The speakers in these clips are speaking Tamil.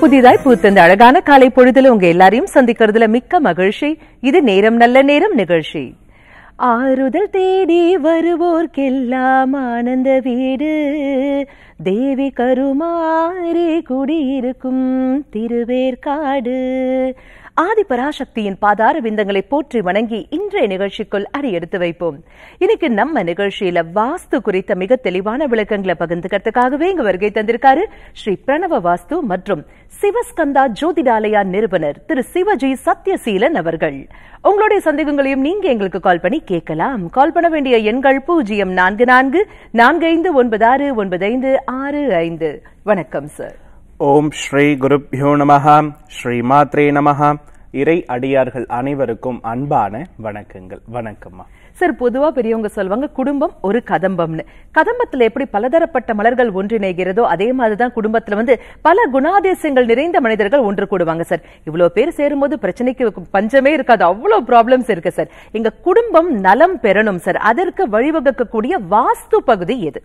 புதிதாய் பூத்த இந்த அழகான காலை பொழுதுல உங்க எல்லாரையும் சந்திக்கிறதுல மிக்க மகிழ்ச்சி இது நேரம் நல்ல நேரம் நிகழ்ச்சி ஆறுதல் தேடி வருவோர்க்கெல்லாம் ஆனந்த வீடு தேவி கருமாறி குடியிருக்கும் திருவேற்காடு ஆதி பராசக்தியின் பாதார விந்தங்களை போற்றி வணங்கி இன்றைய நிகழ்ச்சிக்குள் அடி எடுத்து வைப்போம் இன்னைக்கு நம்ம நிகழ்ச்சியில வாஸ்து குறித்த மிக தெளிவான விளக்கங்களை பகிர்ந்துக்கிறதுக்காகவே இங்க வருகை தந்திருக்காரு ஸ்ரீ பிரணவ வாஸ்து மற்றும் சிவஸ்கந்தா ஜோதிடாலயா நிறுவனர் திரு சிவஜி சத்யசீலன் அவர்கள் உங்களுடைய சந்தேகங்களையும் நீங்க எங்களுக்கு கால் பண்ணி கேட்கலாம் கால் பண்ண வேண்டிய எண்கள் பூஜ்ஜியம் நான்கு நான்கு நான்கு ஐந்து ஒன்பது ஆறு ஒன்பது ஐந்து ஆறு ஐந்து வணக்கம் சார் ஓம் ஸ்ரீ குருப்யோ நமஹ ஸ்ரீ மாத்ரே நமஹ இறை அடியார்கள் அனைவருக்கும் அன்பான வணக்கங்கள் வணக்கம்மா சார் பொதுவா பெரியவங்க சொல்லுவாங்க குடும்பம் ஒரு கதம்பம்னு கதம்பத்துல எப்படி பலதரப்பட்ட மலர்கள் ஒன்றிணைகிறதோ அதே மாதிரிதான் குடும்பத்துல வந்து பல குணாதிசயங்கள் நிறைந்த மனிதர்கள் ஒன்று கூடுவாங்க சார் இவ்வளவு பேர் சேரும்போது பிரச்சனைக்கு பஞ்சமே இருக்காது அவ்வளவு ப்ராப்ளம்ஸ் இருக்கு சார் எங்க குடும்பம் நலம் பெறணும் சார் அதற்கு வழிவகுக்கக்கூடிய வாஸ்து பகுதி எது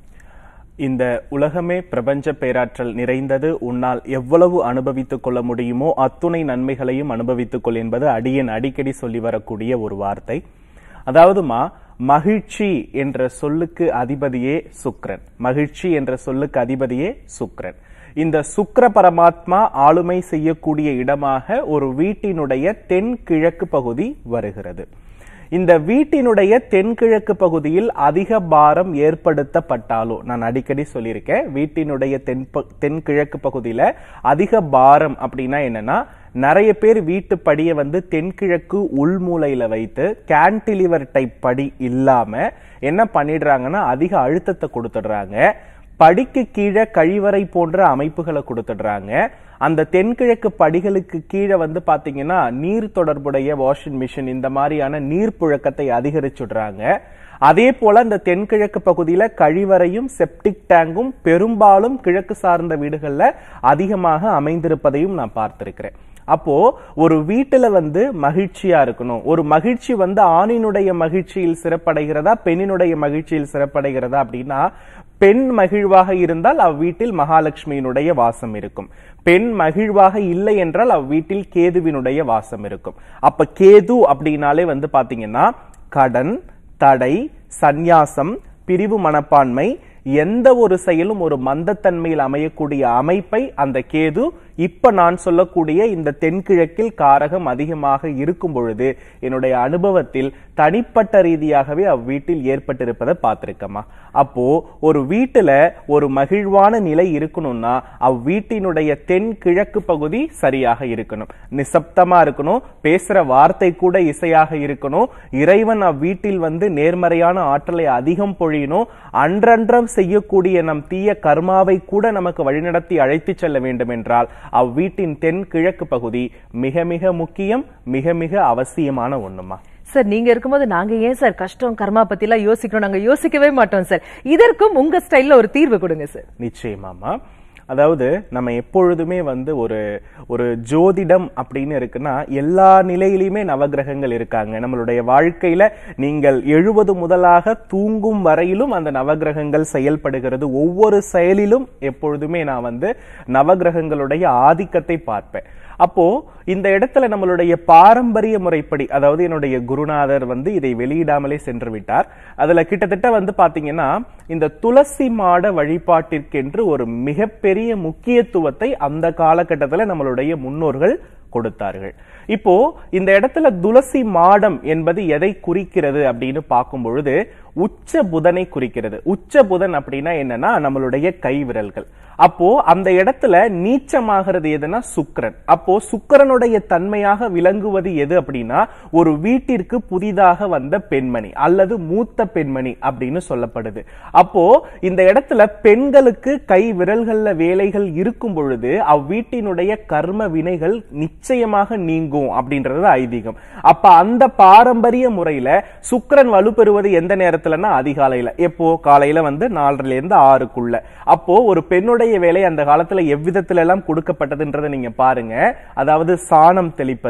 இந்த உலகமே பிரபஞ்ச பேராற்றல் நிறைந்தது உன்னால் எவ்வளவு அனுபவித்துக் கொள்ள முடியுமோ அத்துணை நன்மைகளையும் அனுபவித்துக் கொள் என்பது அடியன் அடிக்கடி சொல்லி வரக்கூடிய ஒரு வார்த்தை அதாவதுமா மகிழ்ச்சி என்ற சொல்லுக்கு அதிபதியே சுக்ரன் மகிழ்ச்சி என்ற சொல்லுக்கு அதிபதியே சுக்ரன் இந்த சுக்ர பரமாத்மா ஆளுமை செய்யக்கூடிய இடமாக ஒரு வீட்டினுடைய தென் கிழக்கு பகுதி வருகிறது இந்த வீட்டினுடைய தென்கிழக்கு பகுதியில் அதிக பாரம் ஏற்படுத்தப்பட்டாலோ நான் அடிக்கடி சொல்லியிருக்கேன் வீட்டினுடைய தென் தென்கிழக்கு பகுதியில அதிக பாரம் அப்படின்னா என்னன்னா நிறைய பேர் வீட்டு படியை வந்து தென்கிழக்கு உள்மூலையில வைத்து கேன்டிலிவர் டைப் படி இல்லாம என்ன பண்ணிடுறாங்கன்னா அதிக அழுத்தத்தை கொடுத்துடுறாங்க படிக்கு கீழே கழிவறை போன்ற அமைப்புகளை கொடுத்துடுறாங்க அந்த தென்கிழக்கு படிகளுக்கு கீழே வந்து பாத்தீங்கன்னா நீர் தொடர்புடைய வாஷிங் மிஷின் இந்த மாதிரியான நீர் புழக்கத்தை அதிகரிச்சுடுறாங்க அதே போல இந்த தென்கிழக்கு பகுதியில கழிவறையும் செப்டிக் டேங்கும் பெரும்பாலும் கிழக்கு சார்ந்த வீடுகள்ல அதிகமாக அமைந்திருப்பதையும் நான் பார்த்திருக்கிறேன் அப்போ ஒரு வீட்டுல வந்து மகிழ்ச்சியா இருக்கணும் ஒரு மகிழ்ச்சி வந்து ஆணினுடைய மகிழ்ச்சியில் சிறப்படைகிறதா பெண்ணினுடைய மகிழ்ச்சியில் சிறப்படைகிறதா அப்படின்னா பெண் மகிழ்வாக இருந்தால் அவ்வீட்டில் மகாலட்சுமியினுடைய வாசம் இருக்கும் பெண் மகிழ்வாக இல்லை என்றால் அவ்வீட்டில் கேதுவினுடைய வாசம் இருக்கும் அப்ப கேது அப்படின்னாலே வந்து பாத்தீங்கன்னா கடன் தடை சந்நியாசம் பிரிவு மனப்பான்மை எந்த ஒரு செயலும் ஒரு மந்தத்தன்மையில் அமையக்கூடிய அமைப்பை அந்த கேது இப்ப நான் சொல்லக்கூடிய இந்த தென்கிழக்கில் காரகம் அதிகமாக இருக்கும் பொழுது என்னுடைய அனுபவத்தில் தனிப்பட்ட ரீதியாகவே அவ்வீட்டில் ஏற்பட்டிருப்பதை பார்த்திருக்கமா அப்போ ஒரு வீட்டுல ஒரு மகிழ்வான நிலை இருக்கணும்னா அவ்வீட்டினுடைய தென் கிழக்கு பகுதி சரியாக இருக்கணும் நிசப்தமா இருக்கணும் பேசுற வார்த்தை கூட இசையாக இருக்கணும் இறைவன் அவ்வீட்டில் வந்து நேர்மறையான ஆற்றலை அதிகம் பொழியணும் அன்றன்றம் செய்யக்கூடிய நம் தீய கர்மாவை கூட நமக்கு வழிநடத்தி அழைத்து செல்ல வேண்டும் என்றால் அவ்வீட்டின் தென் கிழக்கு பகுதி மிக மிக முக்கியம் மிக மிக அவசியமான ஒண்ணுமா சார் நீங்க இருக்கும்போது நாங்க ஏன் சார் கஷ்டம் கர்மா பத்தி எல்லாம் யோசிக்கணும் நாங்க யோசிக்கவே மாட்டோம் சார் இதற்கும் உங்க ஸ்டைல்ல ஒரு தீர்வு கொடுங்க சார் நிச்சயமாமா அதாவது நம்ம எப்பொழுதுமே வந்து ஒரு ஒரு ஜோதிடம் அப்படின்னு இருக்குன்னா எல்லா நிலையிலுமே நவகிரகங்கள் இருக்காங்க நம்மளுடைய வாழ்க்கையில நீங்கள் எழுபது முதலாக தூங்கும் வரையிலும் அந்த நவகிரகங்கள் செயல்படுகிறது ஒவ்வொரு செயலிலும் எப்பொழுதுமே நான் வந்து நவகிரகங்களுடைய ஆதிக்கத்தை பார்ப்பேன் அப்போ இந்த இடத்துல நம்மளுடைய பாரம்பரிய முறைப்படி அதாவது என்னுடைய குருநாதர் வந்து இதை வெளியிடாமலே சென்று விட்டார் அதுல கிட்டத்தட்ட வந்து பாத்தீங்கன்னா இந்த துளசி மாட வழிபாட்டிற்கென்று ஒரு மிகப்பெரிய முக்கியத்துவத்தை அந்த காலகட்டத்துல நம்மளுடைய முன்னோர்கள் கொடுத்தார்கள் இப்போ இந்த இடத்துல துளசி மாடம் என்பது எதை குறிக்கிறது அப்படின்னு பார்க்கும் பொழுது உச்ச புதனை குறிக்கிறது உச்ச புதன் அப்படின்னா என்னன்னா நம்மளுடைய கை விரல்கள் அப்போ அந்த இடத்துல நீச்சமாகிறது எதுனா சுக்கரன் அப்போ சுக்கரனுடைய தன்மையாக விளங்குவது எது அப்படின்னா ஒரு வீட்டிற்கு புதிதாக வந்த பெண்மணி அல்லது மூத்த பெண்மணி அப்படின்னு சொல்லப்படுது அப்போ இந்த இடத்துல பெண்களுக்கு கை விரல்கள்ல வேலைகள் இருக்கும் பொழுது அவ்வீட்டினுடைய கர்ம வினைகள் நிச்சயமாக நீங்கும் அப்படின்றது ஐதீகம் அப்ப அந்த பாரம்பரிய முறையில சுக்கரன் வலுப்பெறுவது எந்த நேரத்துலன்னா அதிகாலையில எப்போ காலையில வந்து நாலரைல இருந்து ஆறுக்குள்ள அப்போ ஒரு பெண்ணுடைய வேலை அந்த காலத்துல எவ்விதத்துல எல்லாம் கொடுக்கப்பட்டதுன்றதை நீங்க பாருங்க அதாவது சாணம் தெளிப்பது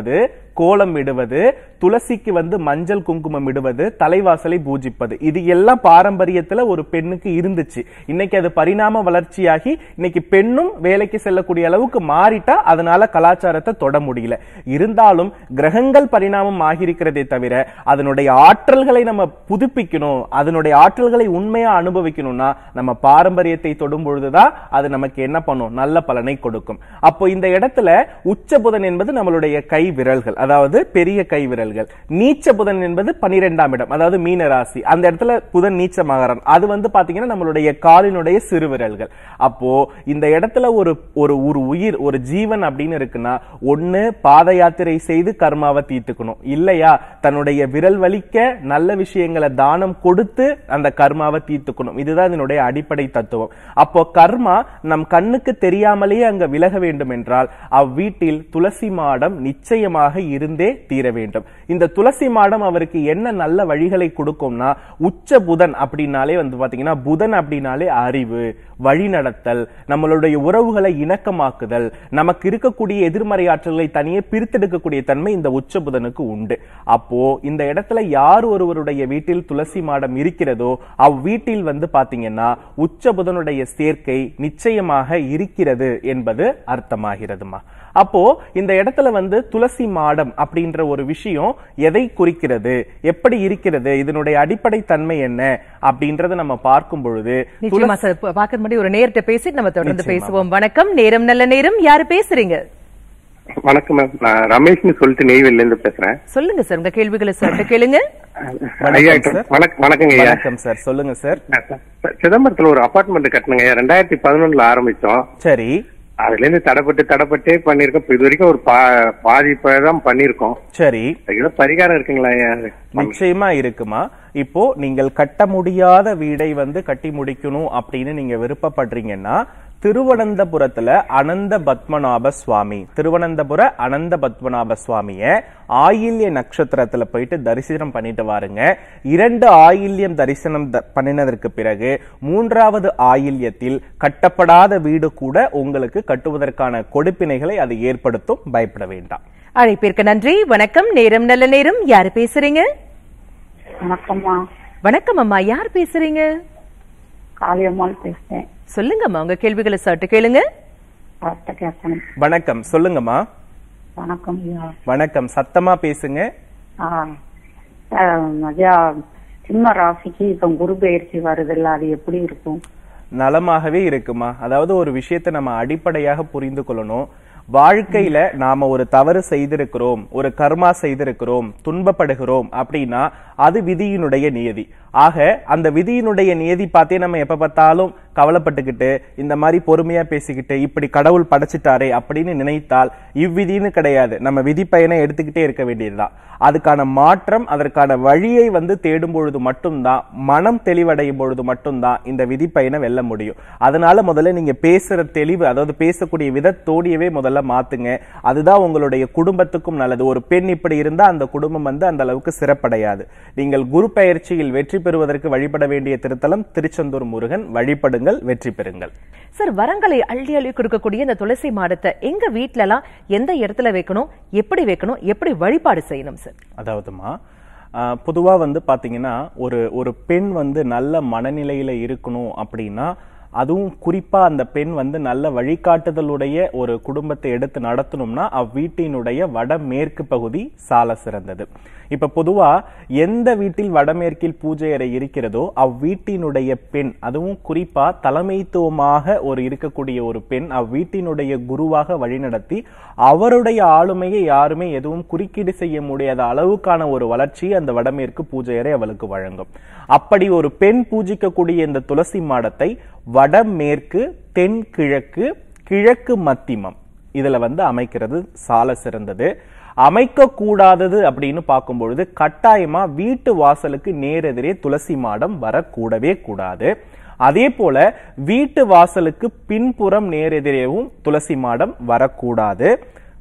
கோலம் இடுவது துளசிக்கு வந்து மஞ்சள் குங்குமம் இடுவது தலைவாசலை பூஜிப்பது இது எல்லாம் பாரம்பரியத்துல ஒரு பெண்ணுக்கு இருந்துச்சு இன்னைக்கு அது பரிணாம வளர்ச்சியாகி இன்னைக்கு பெண்ணும் வேலைக்கு செல்லக்கூடிய அளவுக்கு மாறிட்டா அதனால கலாச்சாரத்தை தொட முடியல இருந்தாலும் கிரகங்கள் பரிணாமம் ஆகியிருக்கிறதே தவிர அதனுடைய ஆற்றல்களை நம்ம புதுப்பிக்கணும் அதனுடைய ஆற்றல்களை உண்மையா அனுபவிக்கணும்னா நம்ம பாரம்பரியத்தை தொடும் பொழுதுதான் அது நமக்கு என்ன பண்ணும் நல்ல பலனை கொடுக்கும் அப்போ இந்த இடத்துல உச்ச புதன் என்பது நம்மளுடைய கை விரல்கள் அதாவது பெரிய கை விரல்கள் நீச்ச புதன் என்பது பனிரெண்டாம் இடம் அதாவது மீன ராசி அந்த இடத்துல புதன் நீச்சமாகறான் அது வந்து பாத்தீங்கன்னா நம்மளுடைய காலினுடைய சிறு விரல்கள் அப்போ இந்த இடத்துல ஒரு ஒரு ஒரு உயிர் ஒரு ஜீவன் அப்படின்னு இருக்குன்னா ஒண்ணு பாத யாத்திரை செய்து கர்மாவை தீர்த்துக்கணும் இல்லையா தன்னுடைய விரல் வலிக்க நல்ல விஷயங்களை தானம் கொடுத்து அந்த கர்மாவை தீர்த்துக்கணும் இதுதான் இதனுடைய அடிப்படை தத்துவம் அப்போ கர்மா நம் கண்ணுக்கு தெரியாமலேயே அங்க விலக வேண்டும் என்றால் அவ்வீட்டில் துளசி மாடம் நிச்சயமாக இருந்தே தீர வேண்டும் இந்த துளசி மாடம் அவருக்கு என்ன நல்ல வழிகளை கொடுக்கும்னா உச்ச புதன் அப்படின்னாலே வந்து பாத்தீங்கன்னா புதன் அப்படின்னாலே அறிவு வழிநடத்தல் நம்மளுடைய உறவுகளை இணக்கமாக்குதல் நமக்கு இருக்கக்கூடிய எதிர்மறை ஆற்றல்களை தனியே பிரித்தெடுக்கக்கூடிய தன்மை இந்த உச்ச புதனுக்கு உண்டு அப்போ இந்த இடத்துல யார் ஒருவருடைய வீட்டில் துளசி மாடம் இருக்கிறதோ அவ்வீட்டில் வந்து பாத்தீங்கன்னா உச்ச புதனுடைய சேர்க்கை நிச்சயமாக இருக்கிறது என்பது அர்த்தமாகிறதுமா அப்போ இந்த இடத்துல வந்து துளசி மாடம் அப்படின்ற ஒரு விஷயம் எதை குறிக்கிறது எப்படி இருக்கிறது இதனுடைய அடிப்படை தன்மை என்ன அப்படின்றத நம்ம பார்க்கும் பொழுது நிச்சயமா சார் ப- பாக்குற மாதிரி ஒரு நேரத்தை பேசிட்டு நம்ம தொடர்ந்து நிச்சயமா. பேசுவோம் வணக்கம் நேரம் நல்ல நேரம் யாரு பேசுறீங்க வணக்கம் மேம் நான் ரமேஷ்னு சொல்லிட்டு நெய்வேலில இருந்து பேசுறேன் சொல்லுங்க சார் உங்க கேள்விகளை சொல்லிட்டு கேளுங்க ஐயா சார். வணக்கம் வணக்கங்க ஐயா வணக்கம் சார் சொல்லுங்க சார் சிதம்பரத்துல ஒரு அபார்ட்மெண்ட் கட்டணுங்க ஐயா ரெண்டாயிரத்தி பதினொன்னுல ஆரம்பிச்சோம் சரி அதுல இருந்து தடப்பட்டு தடப்பட்டே பண்ணிருக்கோம் இப்ப இது வரைக்கும் ஒரு பா- பாதி தான் பண்ணிருக்கோம் சரி அதுக்கு ஏதோ பரிகாரம் இருக்குங்களா ஐயா நிச்சயமா இருக்குமா இப்போ நீங்கள் கட்ட முடியாத வீடை வந்து கட்டி முடிக்கணும் அப்படின்னு நீங்க விருப்பப்படுறீங்கன்னா திருவனந்தபுரத்துல அனந்த பத்மநாப சுவாமி திருவனந்தபுர அனந்த பத்மநாப சுவாமிய ஆயில்ய நட்சத்திரத்துல போயிட்டு தரிசனம் பண்ணிட்டு வாருங்க இரண்டு ஆயில்யம் தரிசனம் த- பண்ணினதற்கு பிறகு மூன்றாவது ஆயில்யத்தில் கட்டப்படாத வீடு கூட உங்களுக்கு கட்டுவதற்கான கொடுப்பினைகளை அது ஏற்படுத்தும் பயப்பட வேண்டாம் அழைப்பிற்கு நன்றி வணக்கம் நேரம் நல்ல நேரம் யாரு பேசுறீங்க வணக்கம்மா வணக்கம் அம்மா யார் பேசுறீங்க காளியம்மாள் பேசுறேன் சொல்லுங்கம்மா உங்க கேள்விகளை சட்டு கேளுங்க வார்த்தை கேட்கணும் வணக்கம் சொல்லுங்கம்மா வணக்கம் ஐயா வணக்கம் சத்தமா பேசுங்க ஆ, ஆ, ஐயா சிம்ம ராசிக்கு இப்ப குரு பயிற்சி வருதுல்ல அது எப்படி இருக்கும் நலமாகவே இருக்குமா அதாவது ஒரு விஷயத்தை நம்ம அடிப்படையாக புரிந்து கொள்ளணும் வாழ்க்கையில நாம ஒரு தவறு செய்திருக்கிறோம் ஒரு கர்மா செய்திருக்கிறோம் துன்பப்படுகிறோம் அப்படின்னா அது விதியினுடைய நியதி ஆக அந்த விதியினுடைய நியதி பார்த்தே நம்ம எப்ப பார்த்தாலும் கவலைப்பட்டுக்கிட்டு இந்த மாதிரி பொறுமையா பேசிக்கிட்டு இப்படி கடவுள் படைச்சிட்டாரே அப்படின்னு நினைத்தால் இவ்விதின்னு கிடையாது நம்ம விதி பயனை எடுத்துக்கிட்டே இருக்க வேண்டியதுதான் அதுக்கான மாற்றம் அதற்கான வழியை வந்து தேடும் பொழுது மட்டும்தான் மனம் தெளிவடையும் பொழுது மட்டும்தான் இந்த விதி பயனை வெல்ல முடியும் அதனால முதல்ல நீங்க பேசுற தெளிவு அதாவது பேசக்கூடிய விதத்தோடியவே முதல்ல மாத்துங்க அதுதான் உங்களுடைய குடும்பத்துக்கும் நல்லது ஒரு பெண் இப்படி இருந்தா அந்த குடும்பம் வந்து அந்த அளவுக்கு சிறப்படையாது நீங்கள் குரு பயிற்சியில் வெற்றி பெறுவதற்கு வழிபட வேண்டிய திருத்தலம் திருச்செந்தூர் முருகன் வழிபடுங்கள் வெற்றி பெறுங்கள் சார் வரங்களை அள்ளி அள்ளி கொடுக்கக்கூடிய இந்த துளசி மாடத்தை எங்க வீட்ல எல்லாம் எந்த இடத்துல வைக்கணும் எப்படி வைக்கணும் எப்படி வழிபாடு செய்யணும் சார் அதாவதுமா ஆஹ், பொதுவா வந்து பாத்தீங்கன்னா ஒரு ஒரு பெண் வந்து நல்ல மனநிலையில இருக்கணும் அப்படின்னா அதுவும் குறிப்பா அந்த பெண் வந்து நல்ல வழிகாட்டுதலுடைய ஒரு குடும்பத்தை எடுத்து நடத்தணும்னா அவ்வீட்டினுடைய வடமேற்கு பகுதி சால சிறந்தது இப்ப பொதுவா எந்த வீட்டில் வடமேற்கில் பூஜை அறை இருக்கிறதோ அவ்வீட்டினுடைய பெண் அதுவும் குறிப்பா தலைமைத்துவமாக ஒரு இருக்கக்கூடிய ஒரு பெண் அவ்வீட்டினுடைய குருவாக வழிநடத்தி அவருடைய ஆளுமையை யாருமே எதுவும் குறுக்கீடு செய்ய முடியாத அளவுக்கான ஒரு வளர்ச்சி அந்த வடமேற்கு பூஜை அறை அவளுக்கு வழங்கும் அப்படி ஒரு பெண் பூஜிக்கக்கூடிய இந்த துளசி மாடத்தை வடமேற்கு தென்கிழக்கு கிழக்கு மத்திமம் இதுல வந்து அமைக்கிறது சால சிறந்தது அமைக்க கூடாதது அப்படின்னு பார்க்கும் பொழுது கட்டாயமா வீட்டு வாசலுக்கு நேரெதிரே துளசி மாடம் வரக்கூடவே கூடாது அதே போல வீட்டு வாசலுக்கு பின்புறம் நேரெதிரேவும் துளசி மாடம் வரக்கூடாது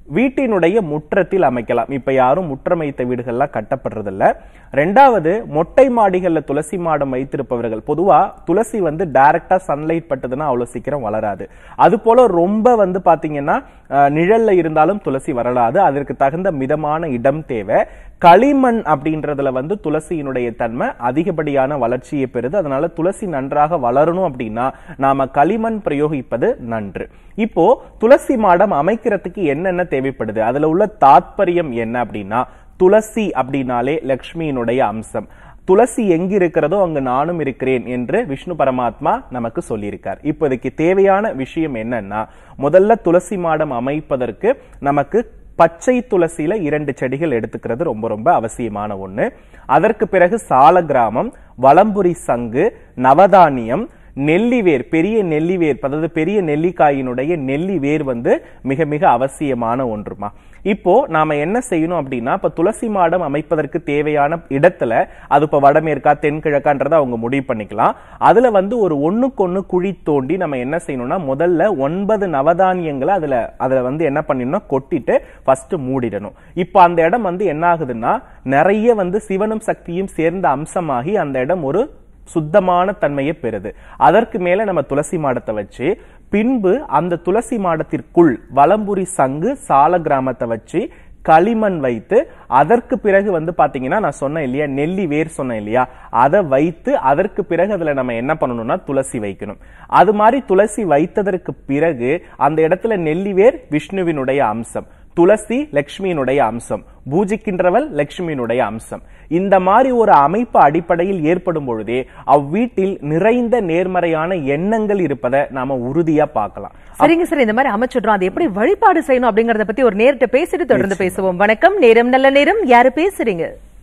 வீட்டினுடைய முற்றத்தில் அமைக்கலாம் இப்ப யாரும் முற்றம் வைத்த வீடுகள்லாம் கட்டப்படுறதில்ல ரெண்டாவது மொட்டை மாடிகள்ல துளசி மாடம் வைத்திருப்பவர்கள் பொதுவா துளசி வந்து டைரக்டா சன்லைட் பட்டதுன்னா அவ்வளவு சீக்கிரம் வளராது அது போல ரொம்ப வந்து பாத்தீங்கன்னா அஹ், நிழல்ல இருந்தாலும் துளசி வரலாது அதற்கு தகுந்த மிதமான இடம் தேவை களிமண் அப்படின்றதுல வந்து துளசியினுடைய தன்மை அதிகப்படியான வளர்ச்சியை பெறுது அதனால துளசி நன்றாக வளரணும் அப்படின்னா நாம களிமண் பிரயோகிப்பது நன்று இப்போ துளசி மாடம் அமைக்கிறதுக்கு என்னென்ன தேவைப்படுது அதுல உள்ள தாத்பரியம் என்ன அப்படின்னா துளசி அப்படின்னாலே லக்ஷ்மியினுடைய அம்சம் துளசி எங்க இருக்கிறதோ அங்கு நானும் இருக்கிறேன் என்று விஷ்ணு பரமாத்மா நமக்கு சொல்லியிருக்கார் இப்போதைக்கு தேவையான விஷயம் என்னன்னா முதல்ல துளசி மாடம் அமைப்பதற்கு நமக்கு பச்சை துளசியில இரண்டு செடிகள் எடுத்துக்கிறது ரொம்ப ரொம்ப அவசியமான ஒண்ணு அதற்கு பிறகு சால கிராமம் வலம்புரி சங்கு நவதானியம் நெல்லிவேர் பெரிய நெல்லிவேர் அதாவது பெரிய நெல்லிக்காயினுடைய நெல்லி வேர் வந்து மிக மிக அவசியமான ஒன்றுமா இப்போ நாம என்ன செய்யணும் அப்படின்னா இப்ப துளசி மாடம் அமைப்பதற்கு தேவையான இடத்துல அது இப்ப வடமேற்கா தென்கிழக்கான்றதை அவங்க முடிவு பண்ணிக்கலாம் அதுல வந்து ஒரு ஒண்ணுக்கு ஒண்ணு குழி தோண்டி நம்ம என்ன செய்யணும்னா முதல்ல ஒன்பது நவதானியங்களை அதுல அதுல வந்து என்ன பண்ணிடணும் கொட்டிட்டு ஃபர்ஸ்ட் மூடிடணும் இப்போ அந்த இடம் வந்து என்ன ஆகுதுன்னா நிறைய வந்து சிவனும் சக்தியும் சேர்ந்த அம்சமாகி அந்த இடம் ஒரு சுத்தமான தன்மையை பெறுது அதற்கு மேல நம்ம துளசி மாடத்தை வச்சு பின்பு அந்த துளசி மாடத்திற்குள் வலம்புரி சங்கு சால கிராமத்தை வச்சு களிமண் வைத்து அதற்கு பிறகு வந்து பாத்தீங்கன்னா நான் சொன்னேன் இல்லையா நெல்லி வேர் சொன்னேன் இல்லையா அதை வைத்து அதற்கு பிறகு அதுல நம்ம என்ன பண்ணணும்னா துளசி வைக்கணும் அது மாதிரி துளசி வைத்ததற்கு பிறகு அந்த இடத்துல நெல்லி வேர் விஷ்ணுவினுடைய அம்சம் துளசி லக்ஷ்மியினுடைய அம்சம் பூஜிக்கின்றவள் லக்ஷ்மியினுடைய அம்சம் இந்த மாதிரி ஒரு அமைப்பு அடிப்படையில் ஏற்படும் பொழுதே அவ்வீட்டில் நிறைந்த நேர்மறையான எண்ணங்கள் இருப்பதை நாம உறுதியா பார்க்கலாம் சரிங்க சார் இந்த மாதிரி அமைச்சிடுறோம் அது எப்படி வழிபாடு செய்யணும் அப்படிங்கறத பத்தி ஒரு நேர்கிட்ட பேசிட்டு தொடர்ந்து பேசுவோம் வணக்கம் நேரம் நல்ல நேரம் யாரு பேசுறீங்க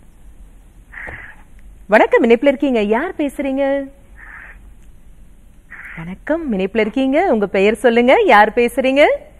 வணக்கம் இணைப்புல இருக்கீங்க யார் பேசுறீங்க வணக்கம் இணைப்புல இருக்கீங்க உங்க பெயர் சொல்லுங்க யார் பேசுறீங்க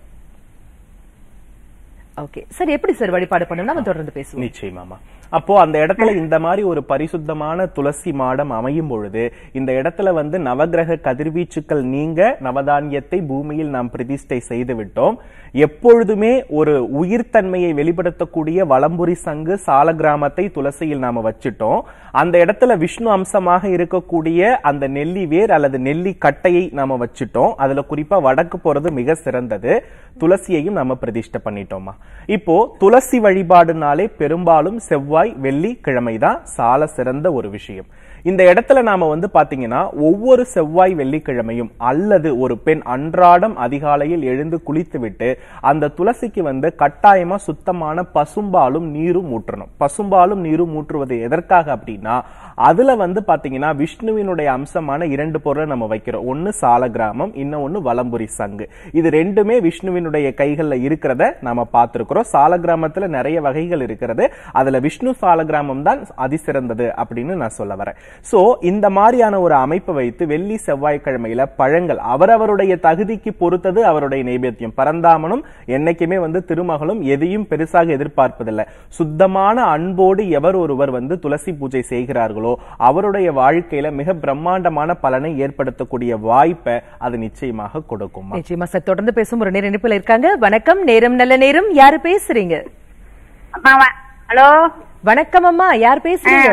ஓகே சார் எப்படி சார் வழிபாடு பண்ணணும் நம்ம தொடர்ந்து பேசுவோம் நிச்சயமாமா அப்போ அந்த இடத்துல இந்த மாதிரி ஒரு பரிசுத்தமான துளசி மாடம் அமையும் பொழுது இந்த இடத்துல வந்து நவகிரக கதிர்வீச்சுக்கள் நீங்க நவதானியத்தை பூமியில் நாம் பிரதிஷ்டை செய்து விட்டோம் எப்பொழுதுமே ஒரு உயிர்த்தன்மையை வெளிப்படுத்தக்கூடிய வலம்புரி சங்கு சால கிராமத்தை துளசியில் நாம வச்சிட்டோம் அந்த இடத்துல விஷ்ணு அம்சமாக இருக்கக்கூடிய அந்த நெல்லி வேர் அல்லது நெல்லி கட்டையை நாம வச்சிட்டோம் அதுல குறிப்பா வடக்கு போறது மிக சிறந்தது துளசியையும் நாம பிரதிஷ்டை பண்ணிட்டோமா இப்போ துளசி வழிபாடுனாலே பெரும்பாலும் செவ்வாய் வெள்ளி கிழமைதான் சால சிறந்த ஒரு விஷயம் இந்த இடத்துல நாம வந்து பாத்தீங்கன்னா ஒவ்வொரு செவ்வாய் வெள்ளிக்கிழமையும் அல்லது ஒரு பெண் அன்றாடம் அதிகாலையில் எழுந்து குளித்துவிட்டு அந்த துளசிக்கு வந்து கட்டாயமா சுத்தமான பசும்பாலும் நீரும் ஊற்றணும் பசும்பாலும் நீரும் ஊற்றுவது எதற்காக அப்படின்னா அதுல வந்து பாத்தீங்கன்னா விஷ்ணுவினுடைய அம்சமான இரண்டு பொருளை நம்ம வைக்கிறோம் ஒன்னு சால கிராமம் இன்னும் ஒன்னு வலம்புரி சங்கு இது ரெண்டுமே விஷ்ணுவினுடைய கைகள்ல இருக்கிறத நாம பார்த்திருக்கிறோம் சால கிராமத்துல நிறைய வகைகள் இருக்கிறது அதுல விஷ்ணு சால கிராமம் தான் அதிசிறந்தது அப்படின்னு நான் சொல்ல வரேன் சோ இந்த மாதிரியான ஒரு அமைப்பை வைத்து வெள்ளி செவ்வாய்க்கிழமையில பழங்கள் அவரவருடைய தகுதிக்கு பொறுத்தது அவருடைய நைவேத்தியம் பரந்தாமனும் என்னைக்குமே வந்து திருமகளும் எதையும் பெருசாக எதிர்பார்ப்பதில்லை சுத்தமான அன்போடு எவர் ஒருவர் வந்து துளசி பூஜை செய்கிறார்களோ அவருடைய வாழ்க்கையில மிக பிரம்மாண்டமான பலனை ஏற்படுத்தக்கூடிய வாய்ப்பை அது நிச்சயமாக கொடுக்கும் நிச்சயமா சார் தொடர்ந்து பேசும் ஒரு நேர இணைப்புல இருக்காங்க வணக்கம் நேரம் நல்ல நேரம் யாரு பேசுறீங்க அம்மா வ- ஹலோ வணக்கம் அம்மா யார் பேசுறீங்க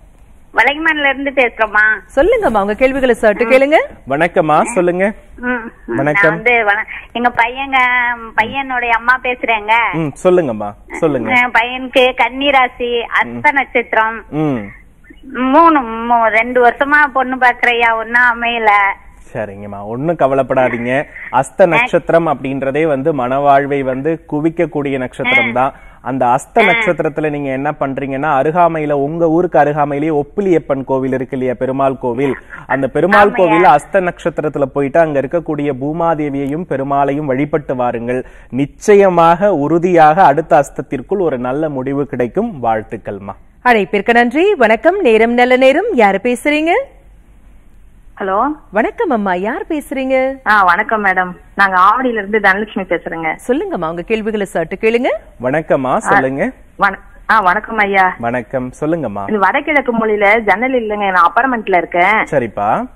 வலைமன்ல இருந்து பேசுறோமா சொல்லுங்கம்மா உங்க கேள்விகளை சட்டு கேளுங்க வணக்கம்மா சொல்லுங்க ம், ம், வணக்கம். நான் வந்து வண- எங்க பையங்க பையனுடைய அம்மா பேசுறேங்க ம் சொல்லுங்கம்மா சொல்லுங்க என் பையனுக்கு கன்னிராசி அஸ்த நட்சத்திரம் ம் மூணு மூ- ரெண்டு வருஷமா பொண்ணு பாக்குறையா ஒன்னும் அமையல சரிங்கம்மா ஒண்ணும் கவலைப்படாதீங்க அஸ்த நட்சத்திரம் அப்படின்றதே வந்து மனவாழ்வை வந்து குவிக்கக்கூடிய நட்சத்திரம் தான் அந்த அஸ்த நட்சத்திரத்துல நீங்க என்ன பண்றீங்கன்னா அருகாமையில உங்க ஊருக்கு அருகாமையிலேயே ஒப்பிலியப்பன் கோவில் இருக்கு இல்லையா பெருமாள் கோவில் அந்த பெருமாள் கோவில்ல அஸ்த நட்சத்திரத்துல போயிட்டு அங்க இருக்கக்கூடிய பூமாதேவியையும் பெருமாளையும் வழிபட்டு வாருங்கள் நிச்சயமாக உறுதியாக அடுத்த அஸ்தத்திற்குள் ஒரு நல்ல முடிவு கிடைக்கும் வாழ்த்துக்கள்மா அழைப்பிற்கு நன்றி வணக்கம் நேரம் நல்ல நேரம் யாரு பேசுறீங்க ஹலோ வணக்கம் அம்மா யார் பேசுறீங்க ஆ வணக்கம் மேடம் நாங்க ஆவடியில இருந்து தனலட்சுமி பேசுறேங்க சொல்லுங்கம்மா உங்க கேள்விகளை சட்டு கேளுங்க வணக்கம்மா சொல்லுங்க வண- ஆ வணக்கம் ஐயா வணக்கம் சொல்லுங்கம்மா இது வடகிழக்கு மொழியில ஜன்னல் இல்லைங்க நான் அப்பார்ட்மெண்ட்ல இருக்கேன் சரிப்பா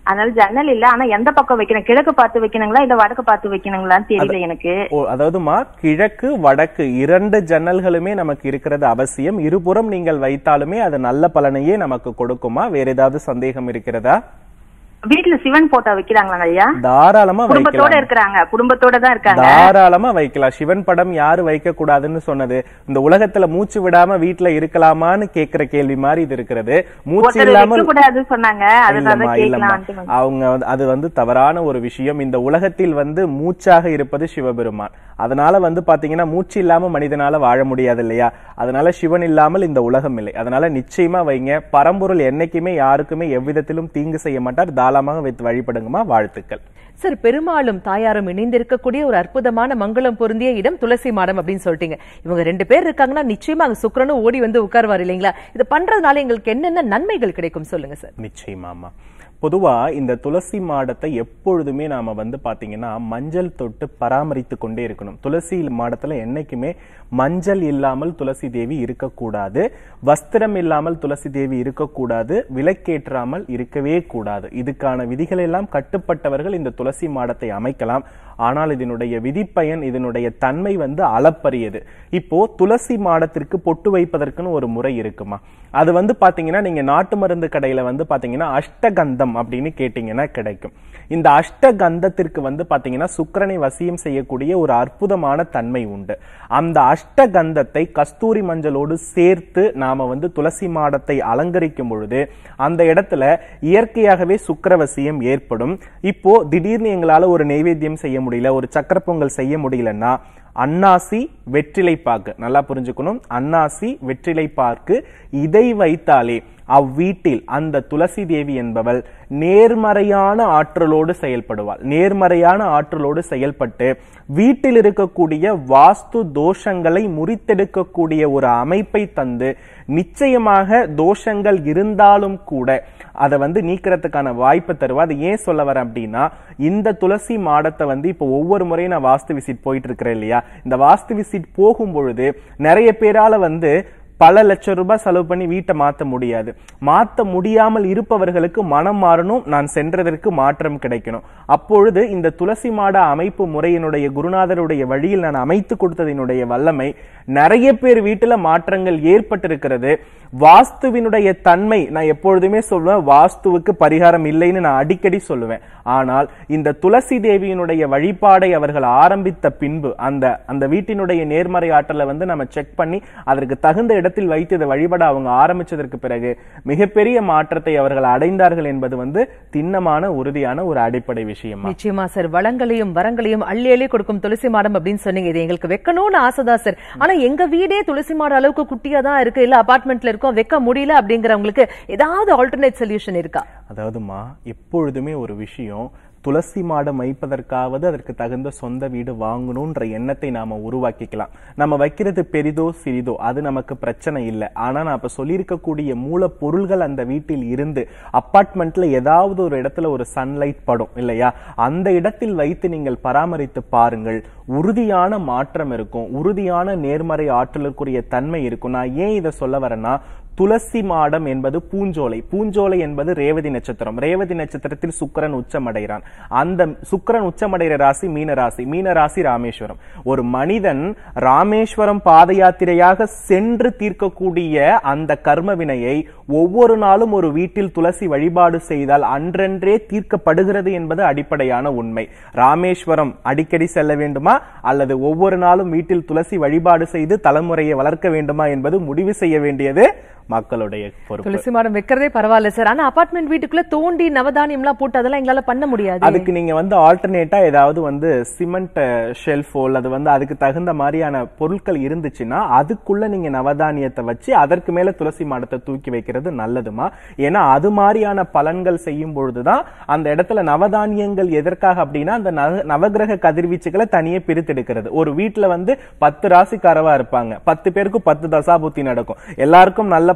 அதனால ஜன்னல் இல்ல ஆனா எந்த பக்கம் வைக்கணும் கிழக்கு பார்த்து வைக்கணுங்களா இல்ல வடக்கு பார்த்து வைக்கணுங்களான்னு தெரியல எனக்கு ஓ, அதாவதுமா கிழக்கு வடக்கு இரண்டு ஜன்னல்களுமே நமக்கு இருக்கிறது அவசியம் இருபுறம் நீங்கள் வைத்தாலுமே அது நல்ல பலனையே நமக்கு கொடுக்குமா வேற ஏதாவது சந்தேகம் இருக்கிறதா வீட்டுல சிவன் போட்டோ வைக்கிறாங்களா ஐயா தாராளமா குடும்பத்தோட வைக்கலாம் இருக்கிறாங்க குடும்பத்தோட தான் இருக்காங்க தாராளமா வைக்கலாம் சிவன் படம் யாரு வைக்க கூடாதுன்னு சொன்னது இந்த உலகத்துல மூச்சு விடாம வீட்டுல இருக்கலாமான்னு கேக்குற கேள்வி மாதிரி இது இருக்கிறது மூச்சு ஒருத்தர் இல்லாமல் வைக்க கூடாதுன்னு சொன்னாங்க அதனால இல்லம்மா, இல்லம்மா. கேட்கலான்ட்டு அவங்க வந்து- அது வந்து தவறான ஒரு விஷயம் இந்த உலகத்தில் வந்து மூச்சாக இருப்பது சிவபெருமான் அதனால வந்து பாத்தீங்கன்னா மூச்சு இல்லாம மனிதனால வாழ முடியாது இல்லையா அதனால சிவன் இல்லாமல் இந்த உலகம் இல்லை அதனால நிச்சயமா வைங்க பரம்பொருள் என்னைக்குமே யாருக்குமே எவ்விதத்திலும் தீங்கு செய்ய மாட்டார் தாராளமாக வைத்து வழிபடுங்கம்மா வாழ்த்துக்கள் சார் பெருமாளும் தாயாரும் இணைந்திருக்கக்கூடிய ஒரு அற்புதமான மங்களம் பொருந்திய இடம் துளசி மாடம் அப்படின்னு சொல்லிட்டீங்க இவங்க ரெண்டு பேர் இருக்காங்கன்னா நிச்சயமா அங்க சுக்கிரனும் ஓடி வந்து உட்கார்வார் இல்லைங்களா இது பண்றதுனால எங்களுக்கு என்னென்ன நன்மைகள் கிடைக்கும் சொல்லுங்க சார் நிச்சயமாமா பொதுவா இந்த துளசி மாடத்தை எப்பொழுதுமே நாம வந்து பாத்தீங்கன்னா மஞ்சள் தொட்டு பராமரித்து கொண்டே இருக்கணும் துளசி மாடத்துல என்னைக்குமே மஞ்சள் இல்லாமல் துளசி தேவி இருக்கக்கூடாது வஸ்திரம் இல்லாமல் துளசி தேவி இருக்கக்கூடாது விளக்கேற்றாமல் இருக்கவே கூடாது இதுக்கான விதிகள் எல்லாம் கட்டுப்பட்டவர்கள் இந்த துளசி மாடத்தை அமைக்கலாம் ஆனால் இதனுடைய விதிப்பயன் இதனுடைய தன்மை வந்து அளப்பரியது இப்போ துளசி மாடத்திற்கு பொட்டு வைப்பதற்குன்னு ஒரு முறை இருக்குமா அது வந்து பாத்தீங்கன்னா நீங்க நாட்டு மருந்து கடையில வந்து பாத்தீங்கன்னா அஷ்டகந்தம் அப்படின்னு கேட்டீங்கன்னா கிடைக்கும் இந்த அஷ்டகந்தத்திற்கு வந்து பாத்தீங்கன்னா சுக்கிரனை வசியம் செய்யக்கூடிய ஒரு அற்புதமான தன்மை உண்டு அந்த அஷ்டகந்தத்தை கஸ்தூரி மஞ்சளோடு சேர்த்து நாம வந்து துளசி மாடத்தை அலங்கரிக்கும் பொழுது அந்த இடத்துல இயற்கையாகவே சுக்கிரவசியம் ஏற்படும் இப்போ திடீர்னு எங்களால ஒரு நெய்வேத்தியம் செய்ய முடியல ஒரு சக்கர பொங்கல் செய்ய முடியலன்னா அன்னாசி வெற்றிலை பாக்கு நல்லா புரிஞ்சுக்கணும் அன்னாசி வெற்றிலை பாக்கு இதை வைத்தாலே அவ்வீட்டில் அந்த துளசி தேவி என்பவள் நேர்மறையான ஆற்றலோடு செயல்படுவாள் நேர்மறையான ஆற்றலோடு செயல்பட்டு வீட்டில் இருக்கக்கூடிய வாஸ்து தோஷங்களை முறித்தெடுக்கக்கூடிய ஒரு அமைப்பை தந்து நிச்சயமாக தோஷங்கள் இருந்தாலும் கூட அதை வந்து நீக்கிறதுக்கான வாய்ப்பை தருவா அது ஏன் சொல்ல வரேன் அப்படின்னா இந்த துளசி மாடத்தை வந்து இப்போ ஒவ்வொரு முறையும் நான் வாஸ்து விசிட் போயிட்டு இருக்கிறேன் இல்லையா இந்த வாஸ்து விசிட் போகும் பொழுது நிறைய பேரால வந்து பல லட்சம் ரூபாய் செலவு பண்ணி வீட்டை மாத்த முடியாது மாத்த முடியாமல் இருப்பவர்களுக்கு மனம் மாறணும் நான் சென்றதற்கு மாற்றம் கிடைக்கணும் அப்பொழுது இந்த துளசி மாட அமைப்பு முறையினுடைய குருநாதருடைய வழியில் நான் அமைத்து கொடுத்ததினுடைய வல்லமை நிறைய பேர் வீட்டுல மாற்றங்கள் ஏற்பட்டிருக்கிறது வாஸ்துவினுடைய தன்மை நான் எப்பொழுதுமே சொல்லுவேன் வாஸ்துவுக்கு பரிகாரம் இல்லைன்னு நான் அடிக்கடி சொல்லுவேன் ஆனால் இந்த துளசி தேவியினுடைய வழிபாடை அவர்கள் ஆரம்பித்த பின்பு அந்த அந்த வீட்டினுடைய நேர்மறை ஆற்றலை வந்து நம்ம செக் பண்ணி அதற்கு தகுந்த இடத்தில் வைத்து இதை வழிபட அவங்க ஆரம்பிச்சதற்கு பிறகு மிகப்பெரிய மாற்றத்தை அவர்கள் அடைந்தார்கள் என்பது வந்து திண்ணமான உறுதியான ஒரு அடிப்படை விஷயமா நிச்சயமா சார் வளங்களையும் வரங்களையும் அள்ளி அள்ளி கொடுக்கும் துளசி மாடம் அப்படின்னு சொன்னீங்க இது எங்களுக்கு வைக்கணும்னு ஆசைதான் சார் ஆனா எங்க வீடே துளசி மாடம் அளவுக்கு குட்டியா தான் இருக்கு இல்ல அபார்ட்மெண்ட்ல இருக்கோம் வைக்க முடியல அப்படிங்கிறவங்களுக்கு ஏதாவது ஆல்டர்னேட் சொல்யூஷன் இருக்கா அதாவதுமா எப்பொழுதுமே ஒரு விஷயம் துளசி மாடம் வைப்பதற்காவது அதற்கு தகுந்த சொந்த வீடு வாங்கணும்ன்ற எண்ணத்தை நாம உருவாக்கிக்கலாம் நம்ம வைக்கிறது பெரிதோ சிறிதோ அது நமக்கு பிரச்சனை இல்லை ஆனா நான் இப்ப சொல்லியிருக்கக்கூடிய மூலப்பொருள்கள் அந்த வீட்டில் இருந்து அப்பார்ட்மெண்ட்ல ஏதாவது ஒரு இடத்துல ஒரு சன்லைட் படும் இல்லையா அந்த இடத்தில் வைத்து நீங்கள் பராமரித்து பாருங்கள் உறுதியான மாற்றம் இருக்கும் உறுதியான நேர்மறை ஆற்றலுக்குரிய தன்மை இருக்கும் நான் ஏன் இதை சொல்ல வரேன்னா துளசி மாடம் என்பது பூஞ்சோலை பூஞ்சோலை என்பது ரேவதி நட்சத்திரம் ரேவதி நட்சத்திரத்தில் சுக்கிரன் உச்சமடைகிறான் அந்த சுக்கிரன் உச்சமடைகிற ராசி மீன ராசி மீன ராசி ராமேஸ்வரம் ஒரு மனிதன் ராமேஸ்வரம் பாத யாத்திரையாக சென்று தீர்க்கக்கூடிய அந்த கர்ம வினையை ஒவ்வொரு நாளும் ஒரு வீட்டில் துளசி வழிபாடு செய்தால் அன்றன்றே தீர்க்கப்படுகிறது என்பது அடிப்படையான உண்மை ராமேஸ்வரம் அடிக்கடி செல்ல வேண்டுமா அல்லது ஒவ்வொரு நாளும் வீட்டில் துளசி வழிபாடு செய்து தலைமுறையை வளர்க்க வேண்டுமா என்பது முடிவு செய்ய வேண்டியது மக்களுடைய பொறுப்பு துளசி மாடம் வைக்கிறதே பரவாயில்ல சார் ஆனா அபார்ட்மெண்ட் வீட்டுக்குள்ள தோண்டி நவதானியம் எல்லாம் போட்டு அதெல்லாம் எங்களால பண்ண முடியாது அதுக்கு நீங்க வந்து ஆல்டர்னேட்டா ஏதாவது வந்து சிமெண்ட் ஷெல்ஃபோ அல்லது வந்து அதுக்கு தகுந்த மாதிரியான பொருட்கள் இருந்துச்சுன்னா அதுக்குள்ள நீங்க நவதானியத்தை வச்சு அதற்கு மேல துளசி மாடத்தை தூக்கி வைக்கிறது நல்லதுமா ஏன்னா அது மாதிரியான பலன்கள் செய்யும் பொழுதுதான் அந்த இடத்துல நவதானியங்கள் எதற்காக அப்படின்னா அந்த நவ- நவகிரக கதிர்வீச்சுகளை தனியே பிரித்தெடுக்கிறது ஒரு வீட்டுல வந்து பத்து ராசிக்காரவா இருப்பாங்க பத்து பேருக்கு பத்து தசாபுத்தி நடக்கும் எல்லாருக்கும் நல்ல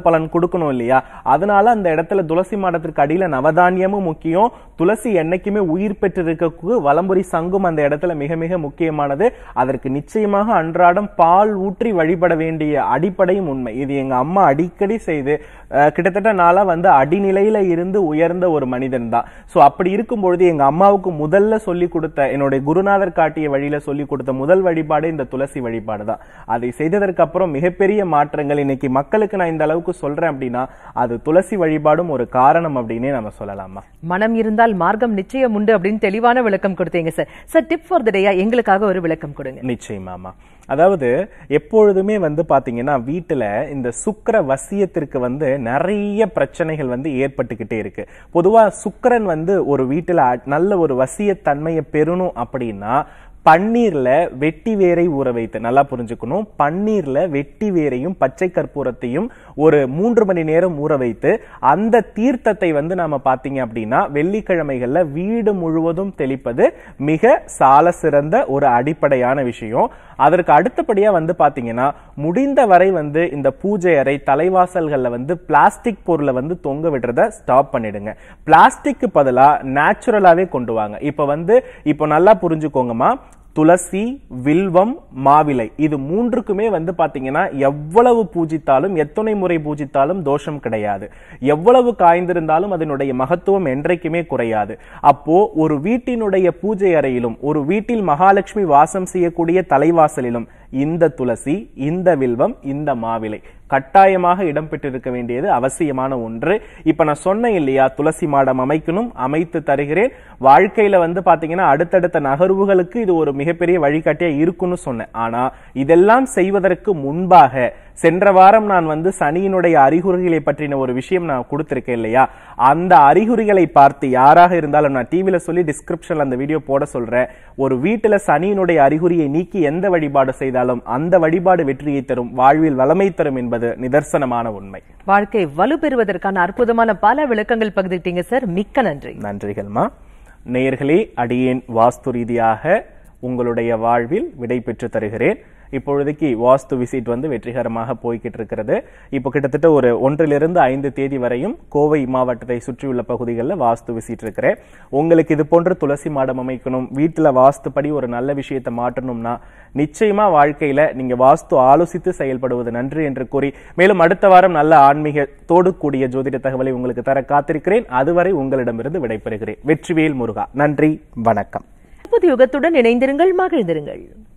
பலன் கொடுக்கணும் இல்லையா அதனால அந்த இடத்துல துளசி மாடத்திற்கு அடியில நவதானியமும் முக்கியம் துளசி என்னைக்குமே உயிர் பெற்றிருக்க வலம்புரி சங்கும் அந்த இடத்துல மிக மிக முக்கியமானது அதற்கு நிச்சயமாக அன்றாடம் பால் ஊற்றி வழிபட வேண்டிய அடிப்படையும் உண்மை இது எங்க அம்மா அடிக்கடி செய்து அஹ், கிட்டத்தட்ட நாளா வந்து அடிநிலையில இருந்து உயர்ந்த ஒரு மனிதன் தான் சோ அப்படி இருக்கும் பொழுது எங்க அம்மாவுக்கு முதல்ல சொல்லி கொடுத்த என்னுடைய குருநாதர் காட்டிய வழியில சொல்லி கொடுத்த முதல் வழிபாடு இந்த துளசி வழிபாடு தான் அதை செய்ததற்கு அப்புறம் மிகப்பெரிய மாற்றங்கள் இன்னைக்கு மக்களுக்கு நான் இந்த அளவுக்கு சொல்றேன் அப்படின்னா அது துளசி வழிபாடும் ஒரு காரணம் அப்படின்னே நம்ம சொல்லலாமா மனம் இருந்தால் மார்க்கம் நிச்சயம் உண்டு அப்படின்னு தெளிவான விளக்கம் கொடுத்தீங்க sir sir tip for the டேயா எங்களுக்காக ஒரு விளக்கம் கொடுங்க நிச்சயமாமா அதாவது எப்பொழுதுமே வந்து பாத்தீங்கன்னா வீட்டுல இந்த சுக்கிர வசியத்திற்கு வந்து நிறைய பிரச்சனைகள் வந்து ஏற்பட்டுக்கிட்டே இருக்கு பொதுவா சுக்கிரன் வந்து ஒரு வீட்டுல அ- நல்ல ஒரு வசியத்தன்மையை பெறணும் அப்படின்னா பன்னீர்ல வெட்டி வேரை ஊற வைத்து நல்லா புரிஞ்சுக்கணும் பன்னீர்ல வெட்டி வேரையும் பச்சை கற்பூரத்தையும் ஒரு மூன்று மணி நேரம் ஊற வைத்து அந்த தீர்த்தத்தை வந்து நாம பாத்தீங்க அப்படின்னா வெள்ளிக்கிழமைகள்ல வீடு முழுவதும் தெளிப்பது மிக சால சிறந்த ஒரு அடிப்படையான விஷயம் அதற்கு அடுத்தபடியா வந்து பாத்தீங்கன்னா முடிந்த வரை வந்து இந்த பூஜை அறை தலைவாசல்கள்ல வந்து பிளாஸ்டிக் பொருளை வந்து தொங்க விடுறத ஸ்டாப் பண்ணிடுங்க பிளாஸ்டிக் பதிலா நேச்சுரலாவே கொண்டு வாங்க இப்ப வந்து இப்போ நல்லா புரிஞ்சுக்கோங்கம்மா துளசி வில்வம் மாவிலை இது மூன்றுக்குமே வந்து பாத்தீங்கன்னா எவ்வளவு பூஜித்தாலும் எத்தனை முறை பூஜித்தாலும் தோஷம் கிடையாது எவ்வளவு காய்ந்திருந்தாலும் அதனுடைய மகத்துவம் என்றைக்குமே குறையாது அப்போ ஒரு வீட்டினுடைய பூஜை அறையிலும் ஒரு வீட்டில் மகாலட்சுமி வாசம் செய்யக்கூடிய தலைவாசலிலும் இந்த துளசி இந்த வில்வம் இந்த மாவிலை கட்டாயமாக இடம்பெற்றிருக்க வேண்டியது அவசியமான ஒன்று இப்ப நான் சொன்னேன் இல்லையா துளசி மாடம் அமைக்கணும் அமைத்து தருகிறேன் வாழ்க்கையில வந்து பாத்தீங்கன்னா அடுத்தடுத்த நகர்வுகளுக்கு இது ஒரு மிகப்பெரிய வழிகாட்டியா இருக்கும்னு சொன்னேன் ஆனா இதெல்லாம் செய்வதற்கு முன்பாக சென்ற வாரம் நான் வந்து சனியினுடைய அறிகுறிகளை பற்றின ஒரு விஷயம் நான் கொடுத்திருக்கேன் இல்லையா அந்த அறிகுறிகளை பார்த்து யாராக இருந்தாலும் நான் டிவில சொல்லி டிஸ்கிரிப்ஷன்ல அந்த வீடியோ போட சொல்றேன் ஒரு வீட்டுல சனியினுடைய அறிகுறியை நீக்கி எந்த வழிபாடு செய்தாலும் அந்த வழிபாடு வெற்றியை தரும் வாழ்வில் வளமை தரும் என்பது நிதர்சனமான உண்மை வாழ்க்கை வலுப்பெறுவதற்கான அற்புதமான பல விளக்கங்கள் பகிர்ந்துட்டீங்க சார் மிக்க நன்றி நன்றிகள்மா நேயர்களே அடியேன் வாஸ்து ரீதியாக உங்களுடைய வாழ்வில் விடை பெற்று தருகிறேன் இப்பொழுதைக்கு வாஸ்து விசிட் வந்து வெற்றிகரமாக போய்கிட்டு இருக்கிறது இப்போ கிட்டத்தட்ட ஒரு ஒன்றிலிருந்து ஐந்து தேதி வரையும் கோவை மாவட்டத்தை சுற்றியுள்ள பகுதிகளில் வாஸ்து விசிட் இருக்கிறேன் உங்களுக்கு இது போன்ற துளசி மாடம் அமைக்கணும் வீட்டுல வாஸ்துப்படி ஒரு நல்ல விஷயத்தை மாற்றணும்னா நிச்சயமா வாழ்க்கையில நீங்க வாஸ்து ஆலோசித்து செயல்படுவது நன்று என்று கூறி மேலும் அடுத்த வாரம் நல்ல ஆன்மீகத்தோடு கூடிய ஜோதிட தகவலை உங்களுக்கு தர காத்திருக்கிறேன் அதுவரை உங்களிடமிருந்து விடைபெறுகிறேன் வெற்றிவேல் முருகா நன்றி வணக்கம் புது யுகத்துடன் இணைந்திருங்கள் மகிழ்ந்திருங்கள்